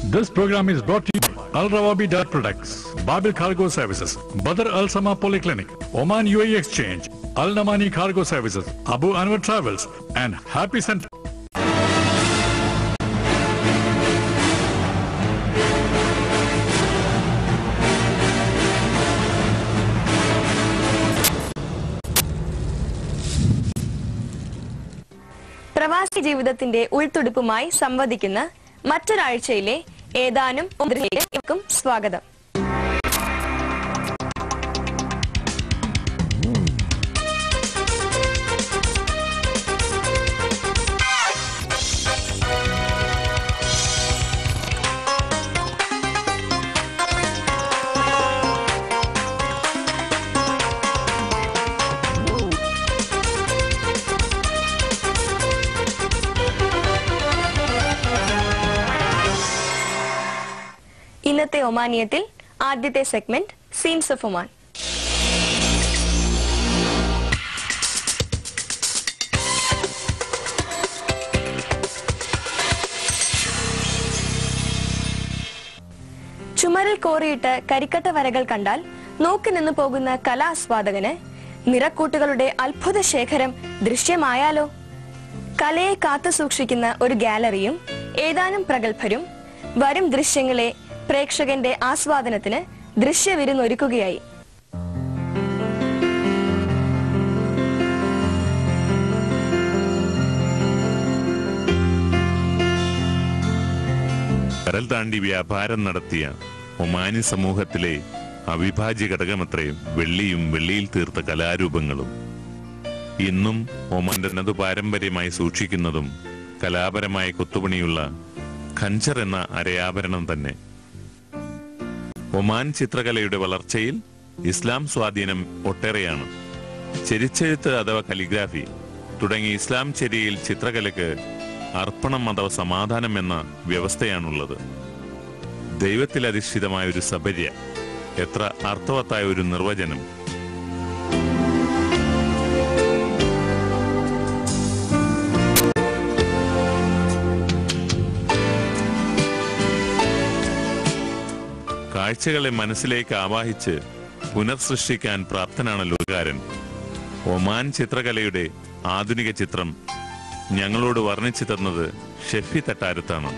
This program is brought to you by Al Rawabi Dot Products, Babil Cargo Services, Badr Al Sama Polyclinic, Oman UAE Exchange, Al Namani Cargo Services, Abu Anwar Travels, and Happy Center. പ്രവാസി ജീവിതത്തിന്റെ ഉൾത്തുടിപ്പുമായി സംവദിക്കുന്ന മറ്റൊരാഴ്ചയിലെ ഏതാനും ഇവർക്കും സ്വാഗതം ഇന്നത്തെ ഒമാനിയത്തിൽ ആദ്യത്തെ segment scenes of Oman ചുമരിൽ കോറിയിട്ട് കരിക്കട്ട വരകൾ കണ്ടാൽ നോക്കി നിന്നു പോകുന്ന കലാസ്വാദകന് നിറക്കൂട്ടുകളുടെ അത്ഭുത ശേഖരം ദൃശ്യമായാലോ കലയെ കാത്തു സൂക്ഷിക്കുന്ന ഒരു ഗാലറിയും ഏതാനും പ്രഗത്ഭരും വരും ദൃശ്യങ്ങളെ പ്രേക്ഷകന്റെ ആസ്വാദനത്തിന് ദൃശ്യവിരുന്നൊരുക്കുകയായി കടൽ താണ്ടി വ്യാപാരം നടത്തിയ ഒമാനി സമൂഹത്തിലെ അവിഭാജ്യ ഘടകമത്രേ വെള്ളിയും വെള്ളിയിൽ തീർത്ത കലാരൂപങ്ങളും ഇന്നും ഒമാന്റെ തനതു പാരമ്പര്യമായി സൂക്ഷിക്കുന്നതും കലാപരമായ കൊത്തുപണിയുള്ള ഖഞ്ചർ എന്ന അരയാഭരണം തന്നെ ഒമാൻ ചിത്രകലയുടെ വളർച്ചയിൽ ഇസ്ലാം സ്വാധീനം ഒട്ടേറെയാണ് ചെരിച്ചെഴുത്ത് അഥവാ കലിഗ്രാഫി തുടങ്ങി ഇസ്ലാം ചര്യയിൽ ചിത്രകലയ്ക്ക് അർപ്പണം അഥവാ സമാധാനം എന്ന വ്യവസ്ഥയാണുള്ളത് ദൈവത്തിൽ അധിഷ്ഠിതമായ ഒരു സബര്യ എത്ര അർത്ഥവത്തായ ഒരു നിർവചനം കാഴ്ചകളെ മനസ്സിലേക്ക് ആവാഹിച്ച് പുനർസൃഷ്ടിക്കാൻ പ്രാപ്തനാണ് ലോകാരൻ ഒമാൻ ചിത്രകലയുടെ ആധുനിക ചിത്രം ഞങ്ങളോട് വർണ്ണിച്ചു തന്നത് ഷെഫി തട്ടാരത്താണ്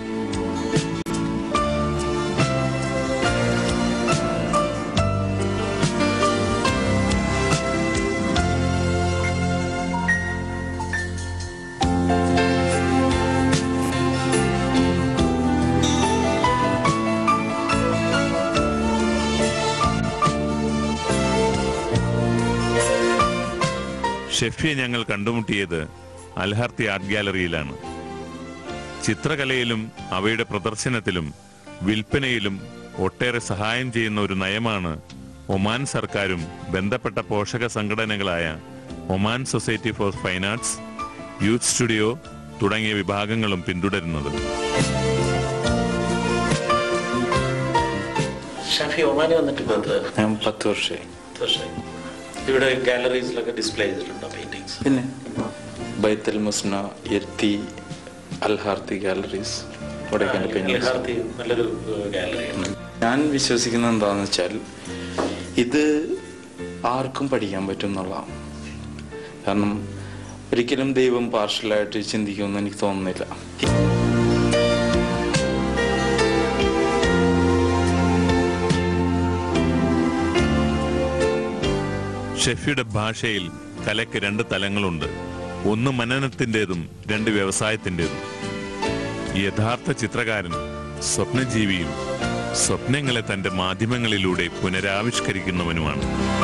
ഷെഫിയെ ഞങ്ങൾ കണ്ടുമുട്ടിയത് അൽഹർത്തി ആർട്ട് ഗാലറിയിലാണ് ചിത്രകലയിലും അവയുടെ പ്രദർശനത്തിലും വിൽപ്പനയിലും ഒട്ടേറെ സഹായം ചെയ്യുന്ന ഒരു നയമാണ് ഒമാൻ സർക്കാരും ബന്ധപ്പെട്ട പോഷക സംഘടനകളായ Oman society for fine arts youth studio തുടങ്ങിയ വിഭാഗങ്ങളും പിന്തുടരുന്നത് ഷാഫി ഒമാനി വന്നിട്ട് ഇപ്പൊ എത്ര ഞാൻ പത്ത് വർഷമായി വർഷമായി ഇവിടെ ഗാലറീസിലൊക്കെ ഡിസ്പ്ലേ ചെയ്തിട്ടുണ്ടോ പെയിന്റിങ്സ് പിന്നെ ബൈത്തൽ മുസ്ന എർത്തി അൽഹാർത്തി ഗാലറീസ് ഇവിടെയൊക്കെ എൻ്റെ paintings. യഥാർത്ഥി നല്ലൊരു ഗാലറിയാണ് ഞാൻ വിശ്വസിക്കുന്നത് എന്താണെന്ന് വെച്ചാൽ ഇത് ആർക്കും പഠിക്കാൻ പറ്റും എന്നുള്ളതാണ് കാരണം ഒരിക്കലും ദൈവം പാർഷ്യലായിട്ട് ചിന്തിക്കുമെന്ന് എനിക്ക് തോന്നുന്നില്ല ഷെഫിയുടെ ഭാഷയിൽ കലയ്ക്ക് രണ്ട് തലങ്ങളുണ്ട് ഒന്ന് മനനത്തിൻ്റെതും രണ്ട് വ്യവസായത്തിൻ്റെതും യഥാർത്ഥ ചിത്രകാരൻ സ്വപ്നജീവിയും സ്വപ്നങ്ങളെ തന്റെ മാധ്യമങ്ങളിലൂടെ പുനരാവിഷ്കരിക്കുന്നവനുമാണ്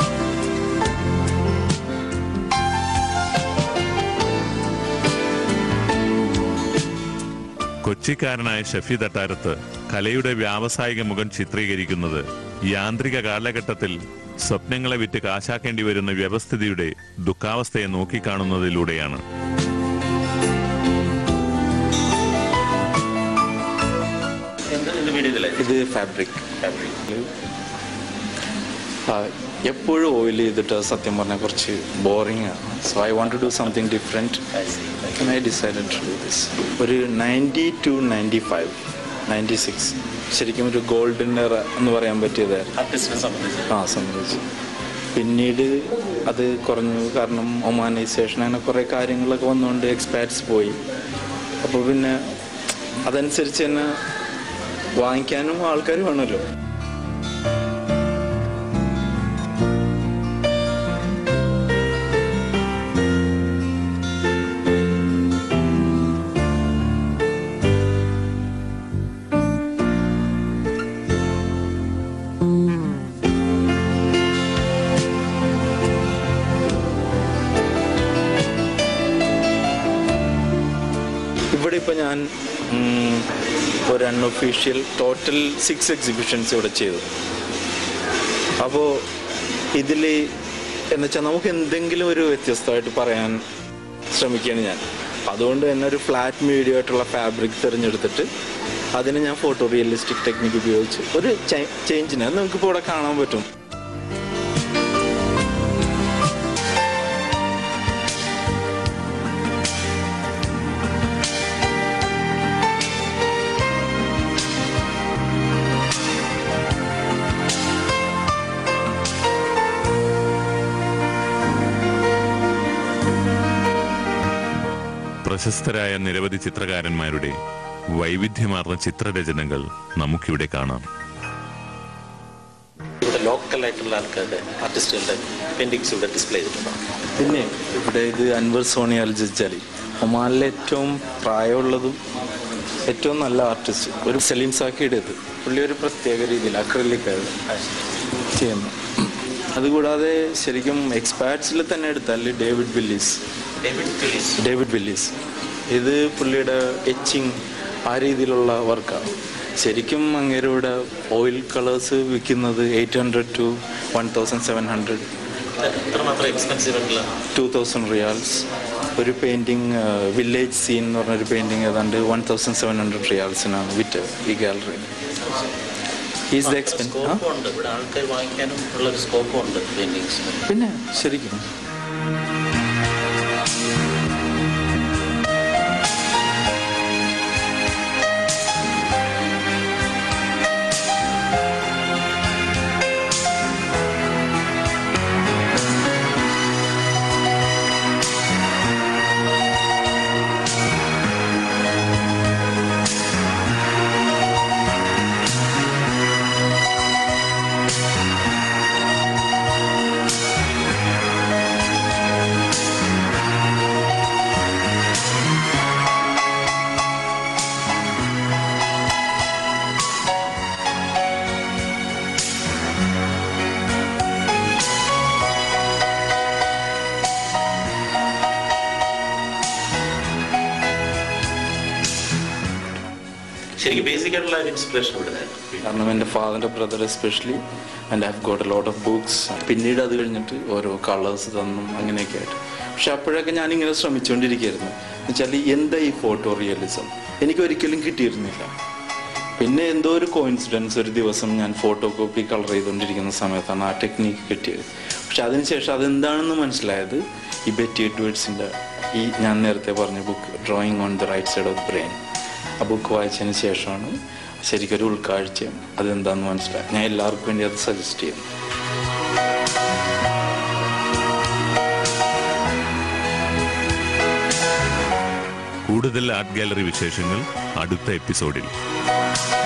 കൊച്ചിക്കാരനായ ഷഫി തട്ടാരത്ത് കലയുടെ വ്യാവസായിക മുഖം ചിത്രീകരിക്കുന്നത് യാന്ത്രിക കാലഘട്ടത്തിൽ സ്വപ്നങ്ങളെ വിറ്റ് കാശാക്കേണ്ടി വരുന്ന വ്യവസ്ഥിതിയുടെ ദുഃഖാവസ്ഥയെ നോക്കിക്കാണുന്നതിലൂടെയാണ് എന്ത് എന്ത് മീഡിയത്തിലെ ഇത് ഫാബ്രിക് എപ്പോഴും ഓയിൽ ചെയ്തിട്ട് സത്യം പറഞ്ഞാൽ കുറച്ച് ബോറിംഗ് ആണ് so I want to do something different I decided to do this ഒരു ninety two ninety five ninety six ശരിക്കും ഒരു ഗോൾഡൻ എറ എന്ന് പറയാൻ പറ്റിയതായിരുന്നു ആർട്ടിസ്റ്റിനെ സംബന്ധിച്ച് ആ സംബന്ധിച്ച് പിന്നീട് അത് കുറഞ്ഞു കാരണം ഒമാനൈസേഷൻ അങ്ങനെ കുറേ കാര്യങ്ങളൊക്കെ വന്നുകൊണ്ട് എക്സ്പാറ്റ്സ് പോയി അപ്പോൾ പിന്നെ അതനുസരിച്ച് തന്നെ വാങ്ങിക്കാനും ആൾക്കാർ വേണമല്ലോ ഇവിടെ ഇപ്പോൾ ഞാൻ ഉം, ഒരു അൺഒഫീഷ്യൽ ടോട്ടൽ സിക്സ് എക്സിബിഷൻസ് ഇവിടെ ചെയ്തു അപ്പോൾ ഇതിൽ എന്നുവെച്ചാൽ നമുക്ക് എന്തെങ്കിലും ഒരു വ്യത്യസ്തമായിട്ട് പറയാൻ ശ്രമിക്കുകയാണ് ഞാൻ അതുകൊണ്ട് തന്നെ ഒരു ഫ്ലാറ്റ് മീഡിയം ആയിട്ടുള്ള ഫാബ്രിക് തിരഞ്ഞെടുത്തിട്ട് അതിന് ഞാൻ ഫോട്ടോ റിയലിസ്റ്റിക് ടെക്നിക്ക് ഉപയോഗിച്ച് ഒരു ചേഞ്ചിന് അത് നമുക്കിപ്പോൾ ഇവിടെ കാണാൻ പറ്റും പ്രശസ്തരായ നിരവധി ചിത്രകാരന്മാരുടെ വൈവിധ്യമാർന്ന ചിത്രരചനകൾ നമുക്കിവിടെ കാണാം ഇവിടെ ലോക്കൽ ആയിട്ടുള്ള ആൾക്കാരുടെ ആർട്ടിസ്റ്റുകളുടെ പെയിന്റിങ്സ് ഇവിടെ ഡിസ്പ്ലേ ചെയ്തിട്ടുണ്ടോ പിന്നെ ഇവിടെ ഇത് അൻവർ സോണി അൽ ജലി ഒമാനിലെ ഏറ്റവും പ്രായമുള്ളതും ഏറ്റവും നല്ല ആർട്ടിസ്റ്റ് ഒരു സലീം സാക്കിയുടേത് പുള്ളി ഒരു പ്രത്യേക രീതിയിൽ അക്രലിക് ചെയ്യുന്നു അതുകൂടാതെ ശരിക്കും എക്സ്പാർട്സിൽ തന്നെ എടുത്താൽ David Willis David Phillis David Willis ഇത് പുള്ളിയുടെ എച്ചിങ് ആ രീതിയിലുള്ള വർക്കാണ് ശരിക്കും അങ്ങേരുടെ ഓയിൽ കളേഴ്സ് വിൽക്കുന്നത് eight hundred to one thousand seven hundred ഇത്രമാത്രം എക്സ്പെൻസീവ് ആയിട്ടുള്ള ടു തൗസൻഡ് റിയാൽസ് ഒരു പെയിൻറ്റിങ് വില്ലേജ് സീൻ എന്ന് പറഞ്ഞൊരു പെയിൻറ്റിങ് ഏതാണ്ട് വൺ തൗസൻഡ് സെവൻ ഹൺഡ്രഡ് റിയാൽസിനാണ് വിറ്റ് ഈ ഗാലറി ഈസ് ദ എക്സ്പെൻസ് സ്കോപ്പും ഉണ്ട് ഇവിടെ ആൾക്കാർ വാങ്ങിക്കാനും ഉള്ള ഒരു സ്കോപ്പും ഉണ്ട് പെയിന്റിങ്സിന് പിന്നെ ശരിക്കും ശരിക്കും ബേസിക് ആയിട്ടുള്ള ഒരു ഇൻസ്പിറേഷൻ ഇവിടെ കാരണം എൻ്റെ ഫാദറിൻ്റെ brother especially and have got a lot of books പിന്നീട് അത് കഴിഞ്ഞിട്ട് ഓരോ കളേഴ്സ് തന്നും അങ്ങനെയൊക്കെ ആയിട്ട് പക്ഷെ അപ്പോഴൊക്കെ ഞാനിങ്ങനെ ശ്രമിച്ചുകൊണ്ടിരിക്കുകയായിരുന്നു എന്നുവെച്ചാൽ എന്താ ഈ ഫോട്ടോ റിയലിസം എനിക്ക് ഒരിക്കലും കിട്ടിയിരുന്നില്ല പിന്നെ എന്തോ ഒരു കോയിൻസിഡൻസ് ഒരു ദിവസം ഞാൻ ഫോട്ടോ കോപ്പി കളർ ചെയ്തുകൊണ്ടിരിക്കുന്ന സമയത്താണ് ആ ടെക്നീക്ക് കിട്ടിയത് പക്ഷെ അതിനുശേഷം അതെന്താണെന്ന് മനസ്സിലായത് ഈ ബെറ്റി എഡ്വേർഡ്സിൻ്റെ ഈ ഞാൻ നേരത്തെ പറഞ്ഞ book drawing on the right side of brain ആ ബുക്ക് വായിച്ചതിന് ശേഷമാണ് ശരിക്കൊരു ഉൾക്കാഴ്ചയും അതെന്താണെന്ന് മനസ്സിലായി ഞാൻ എല്ലാവർക്കും വേണ്ടി അത് സജസ്റ്റ് ചെയ്യുന്നു കൂടുതൽ ആർട്ട് ഗാലറി വിശേഷങ്ങൾ അടുത്ത എപ്പിസോഡിൽ